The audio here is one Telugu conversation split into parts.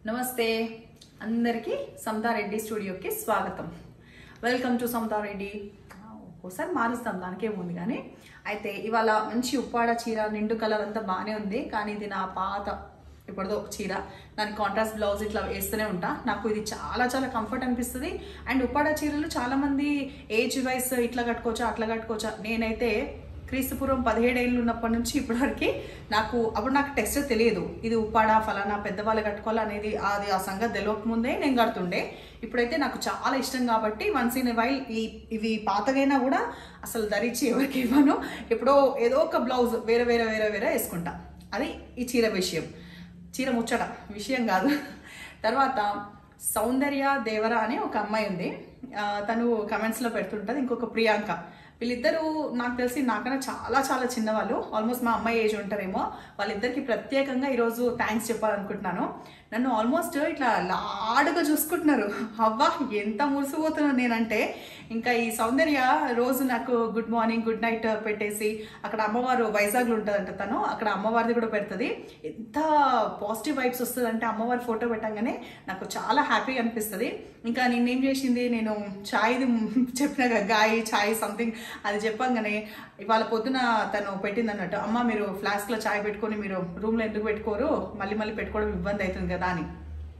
నమస్తే అందరికీ సమతారెడ్డి స్టూడియోకి స్వాగతం వెల్కమ్ టు సమతారెడ్డి ఒకసారి మారుస్తాం దానికేముంది కానీ అయితే ఇవాళ మంచి ఉప్పాడ చీర నిండు కలర్ అంతా బాగానే ఉంది కానీ ఇది నా పాత ఇప్పుడుదో ఒక చీర దానికి కాంట్రాస్ట్ బ్లౌజ్ ఇట్లా వేస్తూనే ఉంటా నాకు ఇది చాలా చాలా కంఫర్ట్ అనిపిస్తుంది అండ్ ఉప్పాడ చీరలు చాలా మంది ఏజ్ వైస్ ఇట్లా కట్టుకోవచ్చా అట్లా కట్టుకోవచ్చా నేనైతే క్రీస్తుపూర్వం పదిహేడేళ్ళు ఉన్నప్పటి నుంచి ఇప్పటివరకు నాకు అప్పుడు నాకు టెస్ట్ తెలియదు ఇది ఉప్పాడా ఫలానా పెద్దవాళ్ళు కట్టుకోవాలి అనేది అది ఆ సంగతి తెలియక ముందే నేను కడుతుండే ఇప్పుడైతే నాకు చాలా ఇష్టం కాబట్టి వన్స్ ఇన్ వైల్ ఈ ఇవి పాతగైనా కూడా అసలు ధరించి ఎవరికి ఇవ్వను ఎప్పుడో ఏదో ఒక బ్లౌజ్ వేరే వేరే వేరే వేరే వేసుకుంటా అది ఈ చీర విషయం చీర ముచ్చట విషయం కాదు తర్వాత సౌందర్య దేవర అని ఒక అమ్మాయి ఉంది ఆ, తను కమెంట్స్లో పెడుతుంటుంది ఇంకొక ప్రియాంక వీళ్ళిద్దరూ నాకు తెలిసి నాకన్నా చాలా చాలా చిన్నవాళ్ళు ఆల్మోస్ట్ మా అమ్మాయి ఏజ్ ఉంటారేమో వాళ్ళిద్దరికి ప్రత్యేకంగా ఈరోజు థ్యాంక్స్ చెప్పాలనుకుంటున్నాను నన్ను ఆల్మోస్ట్ ఇట్లా లాడుగా చూసుకుంటున్నారు అవ్వా ఎంత మురిసిపోతున్నాను నేనంటే ఇంకా ఈ సౌందర్య రోజు నాకు గుడ్ మార్నింగ్ గుడ్ నైట్ పెట్టేసి అక్కడ అమ్మవారు వైజాగ్లో ఉంటుందంట తను అక్కడ అమ్మవారిది కూడా పెడుతుంది ఎంత పాజిటివ్ వైబ్స్ వస్తుంది అంటే అమ్మవారి ఫోటో పెట్టంగానే నాకు చాలా హ్యాపీగా అనిపిస్తుంది ఇంకా నేనేం చేసింది నేను ఛాయ్ది చెప్పిన కదా, గాయి ఛాయ్ సంథింగ్ అది చెప్పంగానే ఇవాళ పొద్దున తను పెట్టింది అన్నట్టు అమ్మ మీరు ఫ్లాస్క్లో ఛాయ్ పెట్టుకొని మీరు రూమ్లో ఎందుకు పెట్టుకోరు మళ్ళీ మళ్ళీ పెట్టుకోవడం ఇబ్బంది అవుతుంది కదా అని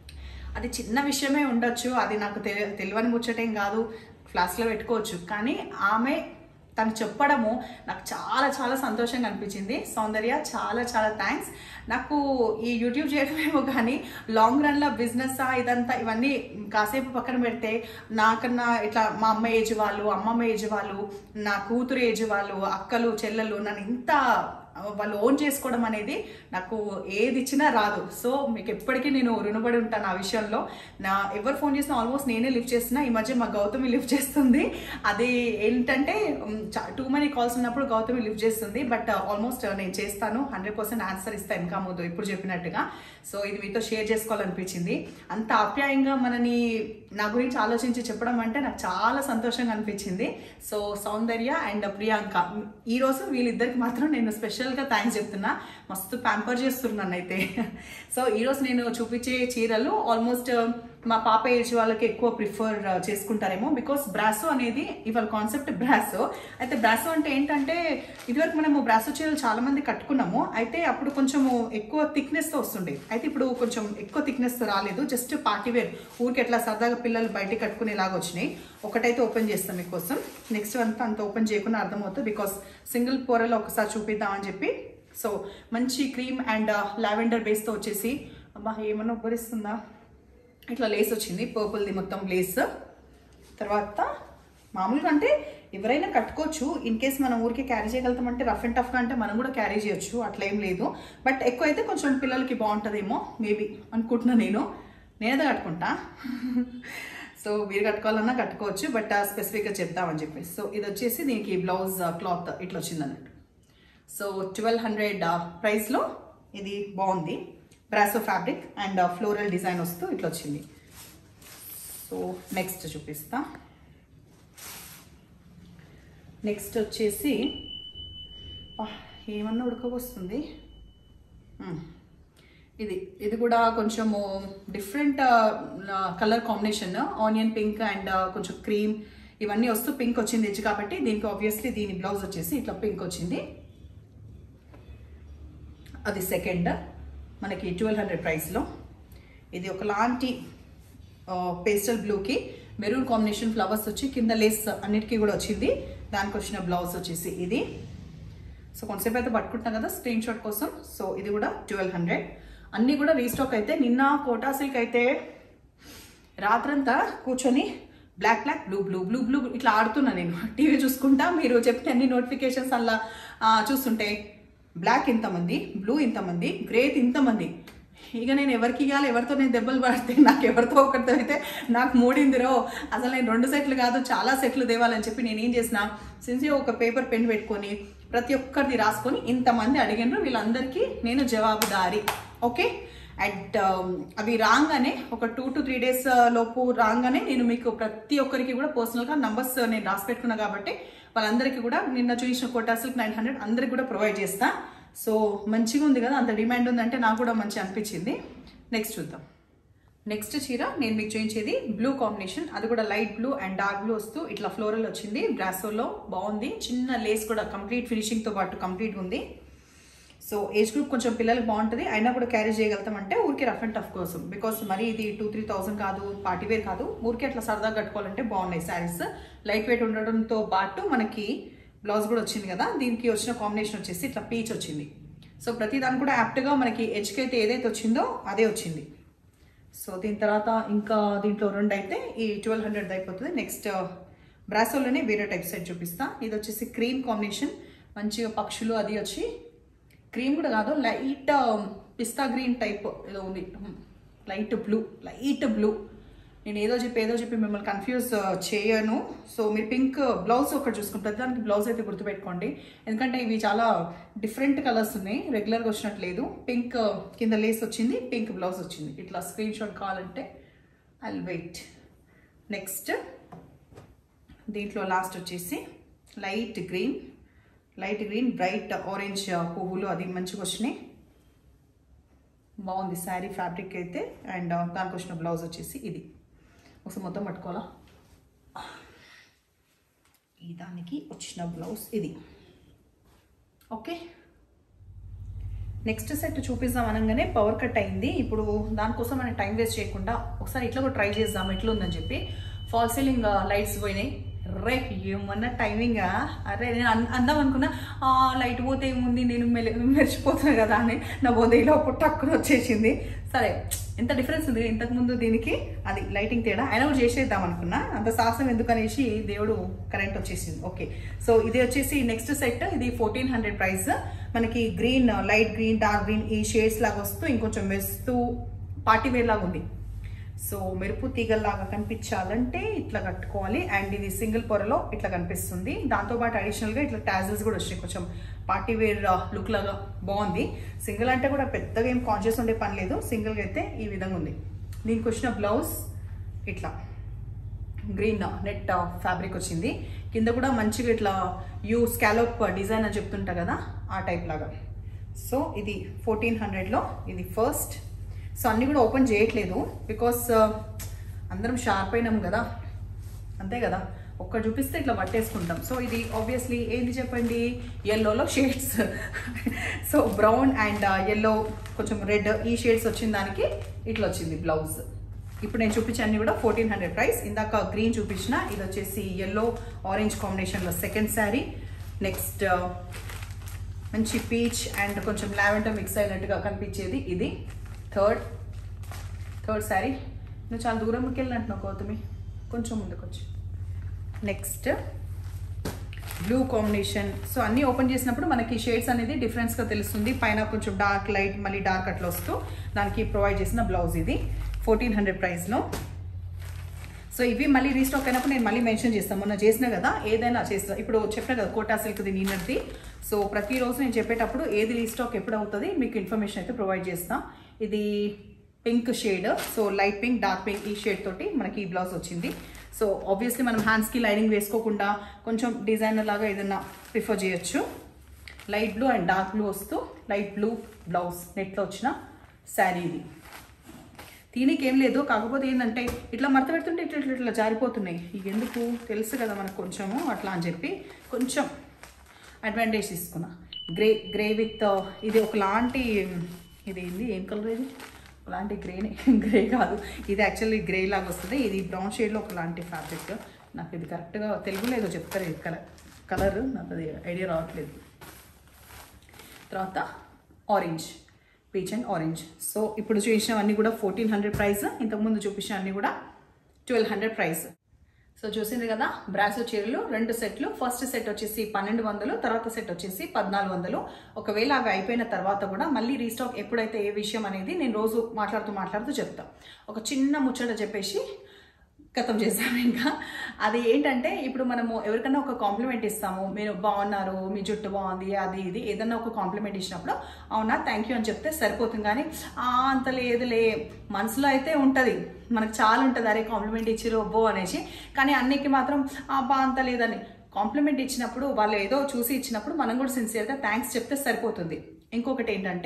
అది చిన్న విషయమే ఉండొచ్చు అది నాకు తెలి తెలియని ముచ్చటేం కాదు ఫ్లాస్క్లో పెట్టుకోవచ్చు కానీ ఆమె తను చెప్పడము నాకు చాలా చాలా సంతోషంగా అనిపించింది సౌందర్య చాలా చాలా థ్యాంక్స్ నాకు ఈ యూట్యూబ్ చేయడమేమో కానీ లాంగ్ రన్లో బిజినెస్ ఇదంతా ఇవన్నీ కాసేపు పక్కన పెడితే నాకన్నా ఇట్లా మా అమ్మ ఏజ్ వాళ్ళు అమ్మమ్మ ఏజ్ వాళ్ళు నా కూతురు ఏజ్ వాళ్ళు అక్కలు చెల్లెలు నన్ను ఇంత వాళ్ళు ఓన్ చేసుకోవడం అనేది నాకు ఏది ఇచ్చినా రాదు సో మీకు ఎప్పటికీ నేను రుణపడి ఉంటాను ఆ విషయంలో నా ఎవరు ఫోన్ చేసినా ఆల్మోస్ట్ నేనే లిఫ్ట్ చేస్తున్నా ఈ మధ్య మా గౌతమి లిఫ్ట్ చేస్తుంది అది ఏంటంటే టూ మనీ కాల్స్ ఉన్నప్పుడు గౌతమి లిఫ్ట్ చేస్తుంది బట్ ఆల్మోస్ట్ నేను చేస్తాను హండ్రెడ్ పర్సెంట్ ఆన్సర్ ఇస్తాను ఇంకా ముందు ఇప్పుడు చెప్పినట్టుగా సో ఇది మీతో షేర్ చేసుకోవాలనిపించింది అంత ఆప్యాయంగా మనని నా గురించి ఆలోచించి చెప్పడం అంటే నాకు చాలా సంతోషంగా అనిపించింది సో సౌందర్య అండ్ ప్రియాంక ఈరోజు వీళ్ళిద్దరికి మాత్రం నేను స్పెషల్గా థ్యాంక్స్ చెప్తున్నా మస్తు ప్యాంపర్ చేస్తున్నాను అయితే సో ఈరోజు నేను చూపించే చీరలు ఆల్మోస్ట్ మా పాప ఏజ్ వాళ్ళకి ఎక్కువ ప్రిఫర్ చేసుకుంటారేమో బికాస్ బ్రాసో అనేది ఇవాళ కాన్సెప్ట్ బ్రాసో అయితే బ్రాసో అంటే ఏంటంటే ఇదివరకు మనము బ్రాసో చీరలు చాలా మంది కట్టుకున్నాము అయితే అప్పుడు కొంచెము ఎక్కువ థిక్నెస్తో వస్తుండే అయితే ఇప్పుడు కొంచెం ఎక్కువ థిక్నెస్తో రాలేదు జస్ట్ పార్టీ వేర్ ఊరికి ఎట్లా సరదాగా పిల్లలు బయటికి కట్టుకునేలాగా వచ్చినాయి ఒకటైతే ఓపెన్ చేస్తాం మీకోసం నెక్స్ట్ అంతా అంత ఓపెన్ చేయకుండా అర్థమవుతుంది బికాస్ సింగిల్ పొరలో ఒకసారి చూపిద్దామని చెప్పి సో మంచి క్రీమ్ అండ్ లావెండర్ బేస్తో వచ్చేసి అబ్బా ఏమన్నా ఉబ్బరిస్తుందా ఇట్లా లేస్ వచ్చింది పర్పుల్ది మొత్తం లేస్ తర్వాత మామూలుగా అంటే ఎవరైనా కట్టుకోవచ్చు ఇన్ కేస్ మనం ఊరికే క్యారీ చేయగలుగుతామంటే రఫ్ అండ్ టఫ్గా అంటే మనం కూడా క్యారీ చేయొచ్చు అట్లా ఏం లేదు బట్ ఎక్కువ అయితే కొంచెం పిల్లలకి బాగుంటుందేమో మేబీ అనుకుంటున్నా నేను నేనేదో కట్టుకుంటా సో మీరు కట్టుకోవాలన్నా కట్టుకోవచ్చు బట్ స్పెసిఫిక్గా చెప్తామని చెప్పేసి సో ఇది వచ్చేసి దీనికి బ్లౌజ్ క్లాత్ ఇట్లా వచ్చింది అన్నట్టు సో ట్వెల్వ్ హండ్రెడ్ ప్రైస్లో ఇది బాగుంది brasso fabric and floral design వస్తూ ఇట్లా వచ్చింది సో నెక్స్ట్ చూపిస్తా నెక్స్ట్ వచ్చేసి ఆ, ఏమన్నా ఉడకపోస్తుంది మ్మ్. ఇది ఇది కూడా కొంచెము different colour combination onion pink and కొంచెం క్రీమ్ ఇవన్నీ వస్తూ పింక్ వచ్చింది ఎడ్జ్ కాబట్టి దీనికి ఆబ్వియస్లీ దీని బ్లౌజ్ వచ్చేసి ఇట్లా పింక్ వచ్చింది అది సెకండ్ మనకి ట్వెల్వ్ హండ్రెడ్ ప్రైస్లో ఇది ఒకలాంటి పేస్టల్ బ్లూకి మెరూన్ కాంబినేషన్ ఫ్లవర్స్ వచ్చి కింద లేస్ అన్నిటికీ కూడా వచ్చింది దానికి వచ్చిన బ్లౌజ్ వచ్చేసి ఇది సో కొంతసేపు అయితే పట్టుకుంటున్నాం కదా స్క్రీన్ షాట్ కోసం సో ఇది కూడా ట్వెల్వ్ హండ్రెడ్ అన్నీ కూడా రీస్టాక్ అయితే నిన్న కోటా సిల్క్ అయితే రాత్రంతా కూర్చొని black black blue blue blue blue ఇట్లా ఆడుతున్నా నేను టీవీ చూసుకుంటా మీరు చెప్తే అన్ని నోటిఫికేషన్స్ అలా ఆ, చూస్తుంటే బ్లాక్ ఇంతమంది బ్లూ ఇంతమంది గ్రేట్ ఇంతమంది ఇక నేను ఎవరికి ఇవ్వాలి ఎవరితో నేను దెబ్బలు పడితే నాకు ఎవరితో ఒకరితో అయితే నాకు మూడిందిరో అసలు నేను రెండు సెట్లు కాదు చాలా సెట్లు దేవాలని చెప్పి నేను ఏం చేసిన సిన్సియర్ ఒక పేపర్ పెన్ పెట్టుకొని ప్రతి ఒక్కరిది రాసుకొని ఇంతమంది అడిగినారు వీళ్ళందరికీ నేను జవాబుదారి ఓకే అండ్ అవి రాగానే ఒక టూ టు త్రీ డేస్ లోపు రాగానే నేను మీకు ప్రతి ఒక్కరికి కూడా పర్సనల్గా నంబర్స్ నేను రాసి పెట్టుకున్నా కాబట్టి వాళ్ళందరికీ కూడా నిన్న చూసిన కోటాసిల్క్ నైన్ హండ్రెడ్ అందరికి కూడా ప్రొవైడ్ చేస్తా సో మంచిగా ఉంది కదా అంత డిమాండ్ ఉందంటే నాకు కూడా మంచి అనిపించింది నెక్స్ట్ చూద్దాం నెక్స్ట్ చీర నేను మీకు చూపించేది బ్లూ కాంబినేషన్ అది కూడా light blue and dark blue వస్తూ ఇట్లా ఫ్లోరల్ వచ్చింది బ్రాసోలో బాగుంది చిన్న లేస్ కూడా కంప్లీట్ ఫినిషింగ్తో పాటు కంప్లీట్ ఉంది సో ఏజ్ గ్రూప్ కొంచెం పిల్లలకి బాగుంటుంది అయినా కూడా క్యారీ చేయగలుగుతామంటే ఊరికి రఫ్ అండ్ టఫ్ కోసం బికాస్ మరి ఇది టూ త్రీ థౌసండ్ కాదు పార్టీ వేర్ కాదు ఊరికి అట్లా సరదాగా కట్టుకోవాలంటే బాగున్నాయి శారీస్ లైట్ వెయిట్ ఉండడంతో పాటు మనకి బ్లౌజ్ కూడా వచ్చింది కదా దీనికి వచ్చిన కాంబినేషన్ వచ్చేసి ఇట్లా పీచ్ వచ్చింది సో ప్రతి దాని కూడా యాప్ట్గా మనకి ఎడ్జ్కి అయితే ఏదైతే వచ్చిందో అదే వచ్చింది సో దీని తర్వాత ఇంకా దీంట్లో రెండు అయితే ఈ ట్వెల్వ్ హండ్రెడ్ అయిపోతుంది నెక్స్ట్ బ్రాసోలోనే వేరే టైప్ సెట్ చూపిస్తా ఇది వచ్చేసి క్రీమ్ కాంబినేషన్ మంచిగా పక్షులు అది వచ్చి క్రీమ్ కూడా కాదు లైట్ పిస్తా గ్రీన్ టైప్ ఏదో ఉంది లైట్ బ్లూ లైట్ బ్లూ నేను ఏదో చెప్పి ఏదో చెప్పి మిమ్మల్ని కన్ఫ్యూజ్ చేయను సో మీరు పింక్ బ్లౌజ్ ఒకటి చూసుకుని ప్రతిదానికి బ్లౌజ్ అయితే గుర్తుపెట్టుకోండి ఎందుకంటే ఇవి చాలా డిఫరెంట్ కలర్స్ ఉన్నాయి రెగ్యులర్గా వచ్చినట్టు లేదు పింక్ కింద లేస్ వచ్చింది పింక్ బ్లౌజ్ వచ్చింది ఇట్లా స్క్రీన్ షాట్ కావాలంటే ఐ వెయిట్ నెక్స్ట్ దీంట్లో లాస్ట్ వచ్చేసి light green light green bright orange పువ్వులు అది మంచిగా వచ్చినాయి బాగుంది శారీ ఫ్యాబ్రిక్ అయితే అండ్ దానికి వచ్చిన బ్లౌజ్ వచ్చేసి ఇది ఒకసారి మొత్తం పట్టుకోవాలా ఈ దానికి వచ్చిన బ్లౌజ్ ఇది ఓకే నెక్స్ట్ సెట్ చూపిద్దాం అనగానే పవర్ కట్ అయింది ఇప్పుడు దానికోసం మనం టైం వేస్ట్ చేయకుండా ఒకసారి ఇట్లా కూడా ట్రై చేద్దాం ఎట్లా ఉందని చెప్పి ఫాల్ సీలింగ్ లైట్స్ పోయినాయి రే ఏమన్నా టైమింగ్ అరే నేను అన్- అందాం అనుకున్నా ఆ లైట్ పోతే ఏముంది నేను మెలి మెరిచిపోతున్నా కదా అని నా బోధలో టక్కున వచ్చేసింది సరే ఎంత డిఫరెన్స్ ఉంది ఇంతకు ముందు దీనికి అది లైటింగ్ తేడా అయినా కూడా చేసేద్దాం అనుకున్నా అంత సాహసం ఎందుకనేసి దేవుడు కరెంట్ వచ్చేసింది ఓకే సో ఇది వచ్చేసి నెక్స్ట్ సెట్ ఇది ఫోర్టీన్ హండ్రెడ్ ప్రైస్ మనకి green light green dark green ఈ షేడ్స్ లాగా వస్తూ ఇంకొంచెం మెస్తూ పార్టీ వేర్ లాగా ఉంది సో మెరుపు తీగల్లాగా కనిపించాలంటే ఇట్లా కట్టుకోవాలి అండ్ ఇది సింగిల్ పొరలో ఇట్లా కనిపిస్తుంది దాంతోపాటు అడిషనల్గా ఇట్లా టాజిల్స్ కూడా వచ్చినాయి కొంచెం పార్టీ వేర్ లుక్ లాగా బాగుంది సింగిల్ అంటే కూడా పెద్దగా ఏం కాన్షియస్ ఉండే పని లేదు సింగిల్గా అయితే ఈ విధంగా ఉంది దీనికి వచ్చిన బ్లౌజ్ ఇట్లా గ్రీన్ నెట్ ఫ్యాబ్రిక్ వచ్చింది కింద కూడా మంచిగా ఇట్లా యూ స్కాలోప్ డిజైన్ అని చెప్తుంటా కదా ఆ టైప్ లాగా సో ఇది ఫోర్టీన్ హండ్రెడ్లో ఇది ఫస్ట్ సో అన్నీ కూడా ఓపెన్ చేయట్లేదు బికాస్ అందరం షార్ప్ అయినాం కదా అంతే కదా ఒక్క చూపిస్తే ఇట్లా పట్టేసుకుంటాం సో ఇది ఆబ్వియస్లీ ఏంటి చెప్పండి ఎల్లోలో shades so brown and yellow కొంచెం రెడ్ ఈ షేడ్స్ వచ్చిన దానికి ఇట్లా వచ్చింది బ్లౌజ్ ఇప్పుడు నేను చూపించే అన్ని కూడా ఫోర్టీన్ హండ్రెడ్ ప్రైస్ ఇందాక గ్రీన్ చూపించిన ఇది వచ్చేసి ఎల్లో ఆరెంజ్ కాంబినేషన్లో సెకండ్ శారీ నెక్స్ట్ మంచి పీచ్ అండ్ కొంచెం లావెండర్ మిక్స్ అయినట్టుగా కనిపించేది ఇది థర్డ్ థర్డ్ శారీ నువ్వు చాలా దూరంకి వెళ్ళినట్టున్నావు గౌతమి కొంచెం ముందుకు వచ్చి నెక్స్ట్ బ్లూ కాంబినేషన్ సో అన్నీ ఓపెన్ చేసినప్పుడు మనకి షేడ్స్ అనేది డిఫరెన్స్గా తెలుస్తుంది పైన కొంచెం డార్క్ లైట్ మళ్ళీ డార్క్ అట్లా వస్తూ దానికి ప్రొవైడ్ చేసిన బ్లౌజ్ ఇది ఫోర్టీన్ హండ్రెడ్ ప్రైస్లో సో ఇవి మళ్ళీ రీస్టాక్ అయినప్పుడు నేను మళ్ళీ మెన్షన్ చేస్తాను మొన్న చేసిన కదా ఏదైనా చేస్తా ఇప్పుడు చెప్పిన కదా కోటా సిల్క్ది నిన్నది సో ప్రతిరోజు నేను చెప్పేటప్పుడు ఏది రీస్టాక్ ఎప్పుడు అవుతుంది మీకు ఇన్ఫర్మేషన్ అయితే ప్రొవైడ్ చేస్తాం ఇది pink shade so light pink dark pink ఈ షేడ్ తోటి మనకి ఈ బ్లౌజ్ వచ్చింది సో ఆబ్వియస్లీ మనం హ్యాండ్స్కి లైనింగ్ వేసుకోకుండా కొంచెం డిజైనర్ లాగా ఏదైనా ప్రిఫర్ చేయొచ్చు light blue and dark blue వస్తూ లైట్ బ్లూ బ్లౌజ్ నెట్లో వచ్చిన శారీ ఇది దీనికి ఏం లేదు కాకపోతే ఏంటంటే ఇట్లా మడత పెడుతుంటే ఇట్లా ఇట్లా ఇట్లా జారిపోతున్నాయి ఇక ఎందుకు తెలుసు కదా మనకు కొంచెము అట్లా అని చెప్పి కొంచెం అడ్వాంటేజ్ తీసుకున్నా గ్రే గ్రే విత్ ఇది ఒకలాంటి ఇది ఏంది ఏం కలర్ ఇది ఒకలాంటి గ్రేనే గ్రే కాదు ఇది యాక్చువల్లీ గ్రే లాగా వస్తుంది ఇది బ్రౌన్ షేడ్లో ఒకలాంటి ఫ్యాబ్రిక్ నాకు ఇది కరెక్ట్గా తెలుగులో ఏదో చెప్తారు ఇది కలర్ కలర్ నాకు అది ఐడియా రావట్లేదు తర్వాత orange peach and orange so ఇప్పుడు చూపించినవన్నీ కూడా ఫోర్టీన్ హండ్రెడ్ ప్రైస్ ఇంతకుముందు చూపించినవన్నీ కూడా ట్వెల్వ్ హండ్రెడ్ ప్రైస్ సో చూసింది కదా బ్రాసో చీరలు రెండు సెట్లు ఫస్ట్ సెట్ వచ్చేసి పన్నెండు వందలు తర్వాత సెట్ వచ్చేసి పద్నాలుగు వందలు ఒకవేళ అవి అయిపోయిన తర్వాత కూడా మళ్ళీ రీస్టాక్ ఎప్పుడైతే ఏ విషయం అనేది నేను రోజు మాట్లాడుతూ మాట్లాడుతూ చెప్తా ఒక చిన్న ముచ్చట చెప్పేసి ఖతం చేస్తాము ఇంకా అది ఏంటంటే ఇప్పుడు మనము ఎవరికైనా ఒక కాంప్లిమెంట్ ఇస్తాము మీరు బాగున్నారు మీ జుట్టు బాగుంది అది ఇది ఏదన్నా ఒక కాంప్లిమెంట్ ఇచ్చినప్పుడు అవునా థ్యాంక్ యూ అని చెప్తే సరిపోతుంది కానీ "ఆ, అంత లేదులే మనసులో అయితే ఉంటుంది మనకు చాలా ఉంటుంది అరే కాంప్లిమెంట్ ఇచ్చిరు బో అనేసి కానీ అన్నికి మాత్రం "ఆ, బా అంత లేదని కాంప్లిమెంట్ ఇచ్చినప్పుడు వాళ్ళు ఏదో చూసి ఇచ్చినప్పుడు మనం కూడా సిన్సియర్గా థ్యాంక్స్ చెప్తే సరిపోతుంది ఇంకొకటి ఏంటంటే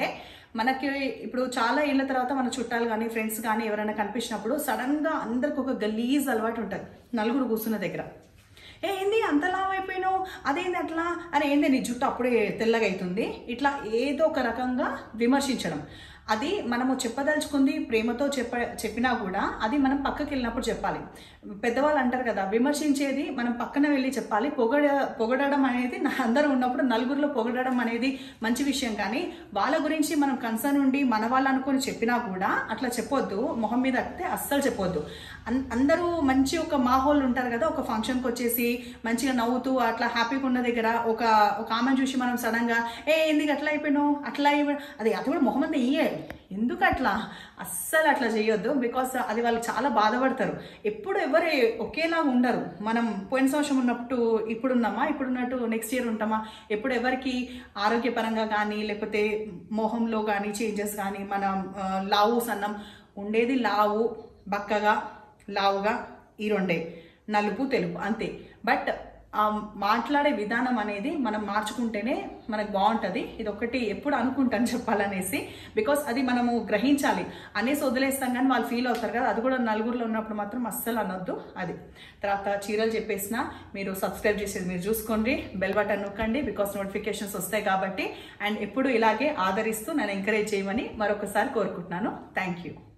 మనకి ఇప్పుడు చాలా ఏళ్ళ తర్వాత మన చుట్టాలు కానీ ఫ్రెండ్స్ కానీ ఎవరైనా కనిపించినప్పుడు సడన్గా అందరికి ఒక గలీజ్ అలవాటు ఉంటుంది నలుగురు కూర్చున్న దగ్గర ఏ ఏంది అంత లావు అయిపోయినావు అదేంది అట్లా అని ఏంది నీ జుట్టు అప్పుడే తెల్లగా అవుతుంది ఇట్లా ఏదో ఒక రకంగా విమర్శించడం అది మనము చెప్పదలుచుకుంది ప్రేమతో చెప్ప చెప్పినా కూడా అది మనం పక్కకి వెళ్ళినప్పుడు చెప్పాలి పెద్దవాళ్ళు అంటారు కదా విమర్శించేది మనం పక్కన వెళ్ళి చెప్పాలి పొగడ పొగడడం అనేది నా అందరూ ఉన్నప్పుడు నలుగురిలో పొగడడం అనేది మంచి విషయం కానీ వాళ్ళ గురించి మనం కన్సర్న్ ఉండి మన వాళ్ళు అనుకొని చెప్పినా కూడా అట్లా చెప్పొద్దు మొహం మీద అయితే అస్సలు చెప్పొద్దు అన్- అందరూ మంచి ఒక మాహోల్ ఉంటారు కదా ఒక ఫంక్షన్కి వచ్చేసి మంచిగా నవ్వుతూ అట్లా హ్యాపీగా ఉన్న దగ్గర ఒక ఒక ఆమెను చూసి మనం సడన్గా ఏ ఎందుకు అట్లా అయిపోయినావు అట్లా అయిపోయి అది అది కూడా మొహం అంతా ఇయ్యాలి ఎందుకు అట్లా అస్సలు అట్లా చేయొద్దు బికాస్ అది వాళ్ళు చాలా బాధపడతారు ఎప్పుడు ఎవరు ఒకేలా ఉండరు మనం పోయిన సంవత్సరం ఉన్నప్పుడు ఇప్పుడు ఉన్నామా ఇప్పుడున్నట్టు నెక్స్ట్ ఇయర్ ఉంటామా ఎప్పుడు ఎవరికి ఆరోగ్యపరంగా కానీ లేకపోతే మొహంలో కానీ చేంజెస్ కానీ మనం ఆ, లావు సన్నం ఉండేది లావు బక్కగా లావుగా ఈ రెండే నలుపు తెలుపు అంతే బట్ ఆ మాట్లాడే విధానం అనేది మనం మార్చుకుంటేనే మనకు బాగుంటుంది ఇది ఒకటి ఎప్పుడు అనుకుంటాను చెప్పాలనేసి బికాస్ అది మనము గ్రహించాలి అనేసి వదిలేస్తాం కానీ వాళ్ళు ఫీల్ అవుతారు కదా అది కూడా నలుగురిలో ఉన్నప్పుడు మాత్రం అస్సలు అనొద్దు అది తర్వాత చీరలు చెప్పేసిన మీరు సబ్స్క్రైబ్ చేసేది మీరు చూసుకోండి బెల్ బటన్ నొక్కండి బికాస్ నోటిఫికేషన్స్ వస్తాయి కాబట్టి అండ్ ఎప్పుడు ఇలాగే ఆదరిస్తూ నన్ను ఎంకరేజ్ చేయమని మరొకసారి కోరుకుంటున్నాను థ్యాంక్ యూ